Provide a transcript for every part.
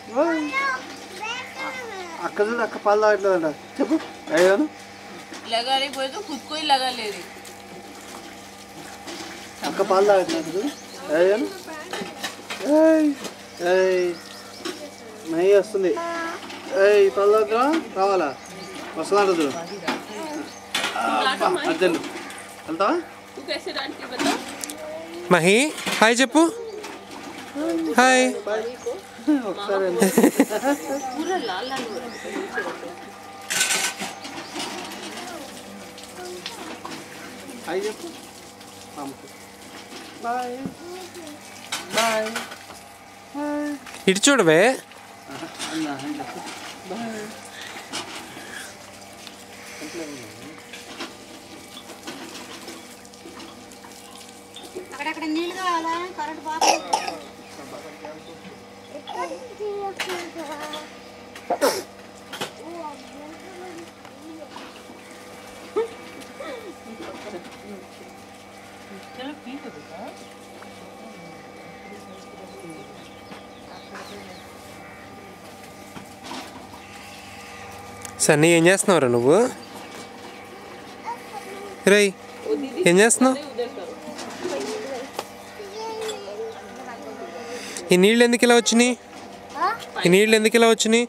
అక్క చూడు అక్క పాలు తాగట్లేదంట చెప్పు అయ్యాను लगा रही बोले तो खुद को ही लगा ले रही అక్క పాలు తాగట్లేదు చూడు అయ్యాను ఏయ్ ఏయ్ నెయ్యి వస్తుంది ఏయ్ పాలు తాగుతున్నా రావాలా వస్తుందంట చూడు అర్జెంట్ వెళ్తావా तू कैसे डांटती बता మహి హాయ్ చెప్పు హాయ్ ఒకసారి पूरा लाल लाल हो रहा है హాయ్ చెప్పు అమ్మకు బాయ్ బాయ్ బాయ్ ఇటు చూడవే అన్నా అని చెప్పు బాయ్ అక్కడక్కడ నీళ్ళు కావాలా కరెంట్ పోతుంది चलो पी लो बेटा సన్నీ ఏం చేస్తున్నావురా నువ్వు రై ఏం చేస్తున్నావు ఈ నీళ్ళు ఎందుకు ఇలా వచ్చినాయి ఈ నీళ్ళు ఎందుకు ఇలా వచ్చినాయి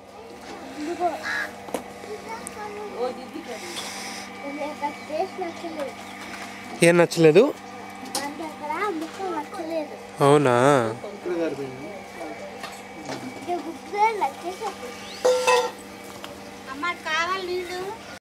టేస్ట్ నచ్చలేదు ఏం నచ్చలేదు దాంట్లో అక్కడ ముక్క నచ్చలేదు అవునా